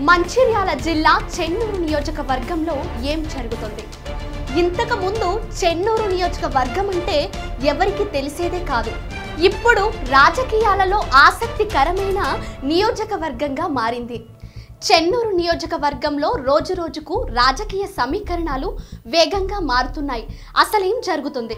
మంచిర్యాల జిల్లా చెన్నూరు నియోజకవర్గంలో ఏం జరుగుతుంది ఇంతకు ముందు చెన్నూరు నియోజకవర్గం అంటే ఎవరికి తెలిసేదే కాదు ఇప్పుడు రాజకీయాలలో ఆసక్తికరమైన నియోజకవర్గంగా మారింది చెన్నూరు నియోజకవర్గంలో రోజు రోజుకు రాజకీయ సమీకరణాలు వేగంగా మారుతున్నాయి అసలేం జరుగుతుంది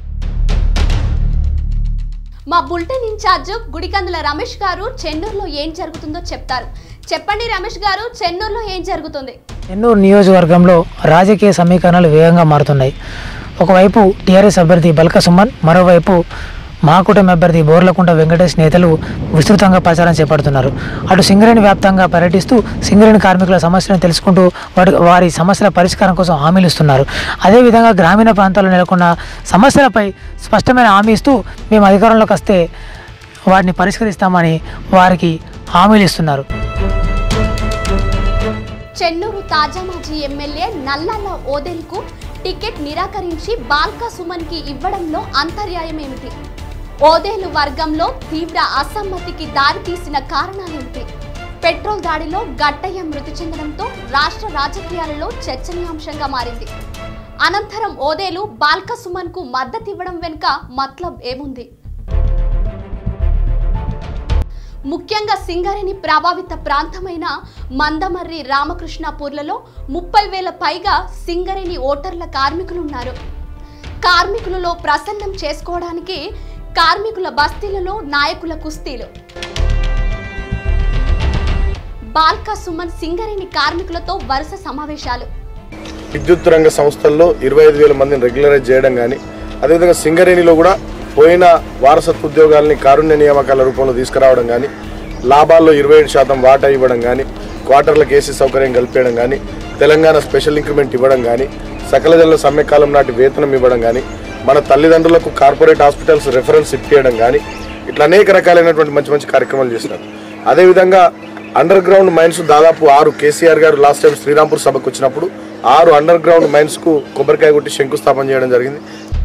మా బులెటిన్ ఇన్ఛార్జ్ గుడికందుల రమేష్ గారు చెన్నూరులో ఏం జరుగుతుందో చెప్తారు చెప్పండి రమేష్ గారు చెన్నూరులో ఏం జరుగుతుంది ఎన్నూరు నియోజకవర్గంలో రాజకీయ సమీకరణలు వేగంగా మారుతున్నాయి ఒకవైపు టీఆర్ఎస్ అభ్యర్థి బల్క సుమన్ మరోవైపు మహాకూటమి అభ్యర్థి బోర్లకుంట వెంకటేష్ నేతలు విస్తృతంగా ప్రచారం చేపడుతున్నారు అటు సింగరేణి వ్యాప్తంగా పర్యటిస్తూ సింగరేణి కార్మికుల సమస్యలను తెలుసుకుంటూ వాటి వారి సమస్యల పరిష్కారం కోసం హామీలు ఇస్తున్నారు అదేవిధంగా గ్రామీణ ప్రాంతాల్లో నెలకొన్న సమస్యలపై స్పష్టమైన హామీ ఇస్తూ మేము అధికారంలోకి వస్తే వాటిని పరిష్కరిస్తామని వారికి హామీలు ఇస్తున్నారు చెన్నూరు తాజా మాజీ ఎమ్మెల్యే నల్లాల ఓదెల్కు టికెట్ నిరాకరించి బాల్కా సుమన్కి ఇవ్వడంలో అంతర్యాయం ఏమిటి ఓదేలు వర్గంలో తీవ్ర అసమ్మతికి దారితీసిన కారణాలేమిటి పెట్రోల్ దాడిలో గట్టయ్య మృతి చెందడంతో రాష్ట్ర రాజకీయాలలో చర్చనీయాంశంగా మారింది అనంతరం ఓదేలు బాల్క సుమన్కు మద్దతివ్వడం వెనుక మతలబ్ ఏముంది ముఖ్యంగా సింగరేణి ప్రభావిత ప్రాంతమైన మందమర్రి రామకృష్ణాపూర్లలో ముప్పై వేల పైగా సింగరేణి ఓటర్ల కార్మికులు ఉన్నారు కార్మికులలో ప్రసన్నం చేసుకోవడానికి కార్మికుల బస్తీలలో నాయకుల కుస్తీలు బాల్కా సుమన్ సింగరేణి కార్మికులతో వరుస సమావేశాలు విద్యుత్ రంగ సంస్థల్లో ఇరవై ఐదు వేల మందిని రెగ్యులరైజ్ చేయడం కానీ అదేవిధంగా సింగరేణిలో కూడా పోయిన వారసత్వ ఉద్యోగాల్ని కారుణ్య నియామకాల రూపంలో తీసుకురావడం కానీ లాభాల్లో ఇరవై ఏడు శాతం వాటా ఇవ్వడం కానీ క్వార్టర్లకు ఏసీ సౌకర్యం కల్పించడం కానీ తెలంగాణ స్పెషల్ ఇంక్రిమెంట్ ఇవ్వడం కానీ సకల జనుల సమ్మెకాలం నాటి వేతనం ఇవ్వడం కానీ మన తల్లిదండ్రులకు కార్పొరేట్ హాస్పిటల్స్ రెఫరెన్స్ ఇప్పించడం కానీ ఇట్లా అనేక రకాలైనటువంటి మంచి మంచి కార్యక్రమాలు చేసినారు అదేవిధంగా అండర్ గ్రౌండ్ మైన్స్ దాదాపు ఆరు కేసీఆర్ గారు లాస్ట్ టైం శ్రీరాంపూర్ సభకు వచ్చినప్పుడు ఆరు అండర్ గ్రౌండ్ మైన్స్ కు కొబ్బరికాయ కొట్టి శంకుస్థాపన చేయడం జరిగింది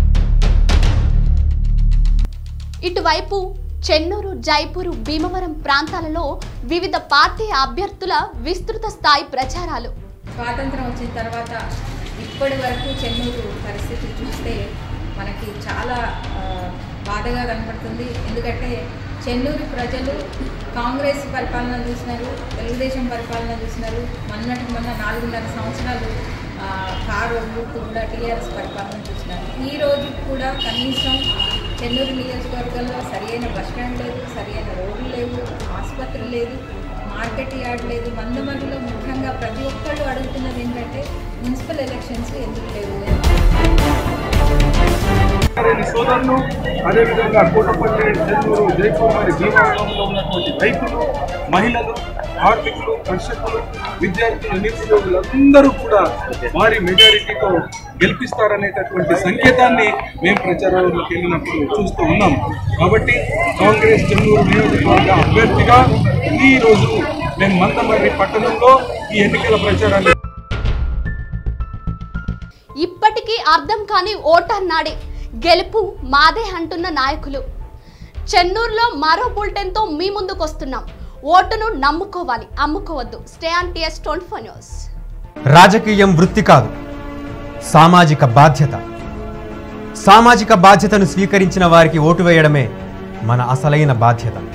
ఇటువైపు చెన్నూరు జైపూరు భీమవరం ప్రాంతాలలో వివిధ పార్టీ అభ్యర్థుల విస్తృత స్థాయి ప్రచారాలు స్వాతంత్రం వచ్చిన తర్వాత ఇప్పటి వరకు చెన్నూరు పరిస్థితి చూస్తే మనకి చాలా ఆ, బాధగా కనపడుతుంది ఎందుకంటే చెన్నూరు ప్రజలు కాంగ్రెస్ పరిపాలన చూసినారు తెలుగుదేశం పరిపాలన చూసినారు మొన్నటి మొన్న నాలుగున్నర సంవత్సరాలు ఆ, కారు గుర్తు కూడా టీఆర్ఎస్ పరిపాలన చూసినారు ఈ రోజు కూడా కనీసం చెన్నూరు నియోజకవర్గంలో సరియైన బస్ స్టాండ్ లేదు సరియైన రోడ్లు లేవు ఆసుపత్రి లేదు మార్కెట్ యార్డ్ లేదు మందమరిలో ముఖ్యంగా ప్రతి ఒక్కళ్ళు అడుగుతున్నది ఏంటంటే మున్సిపల్ ఎలక్షన్స్ ఎందుకు లేవు రెడ్డి సోదరులు అదేవిధంగా కోటపల్లి చెన్నూరు జైపూర్ మరి భీమవరంలో ఉన్నటువంటి రైతులు మహిళలు కార్మికులు కర్షకులు విద్యార్థులు నిరుద్యోగులు అందరూ కూడా భారీ మెజారిటీతో గెలిపిస్తారనేటటువంటి సంకేతాన్ని మేము ప్రచారంలోకి వెళ్ళినప్పుడు చూస్తూ ఉన్నాం కాబట్టి కాంగ్రెస్ చెన్నూరు నియోజకవర్గ అభ్యర్థిగా ఈ రోజు మేము మందమర్రి పట్టణంలో ఈ ఎన్నికల ప్రచారాన్ని ఇప్పటికీ అర్థం కాని ఓటర్ నాడి గెలుపు మాదే అంటున్న నాయకులు చెన్నూరులో మరో బులెటిన్తో మీ ముందుకు వస్తున్నాం ఓటును నమ్ముకోవాలి అమ్ముకోవద్దు stay on TS twenty four news రాజకీయం వృత్తి కాదు సామాజిక బాధ్యత సామాజిక బాధ్యతను స్వీకరించిన వారికి ఓటు వేయడమే మన అసలైన బాధ్యత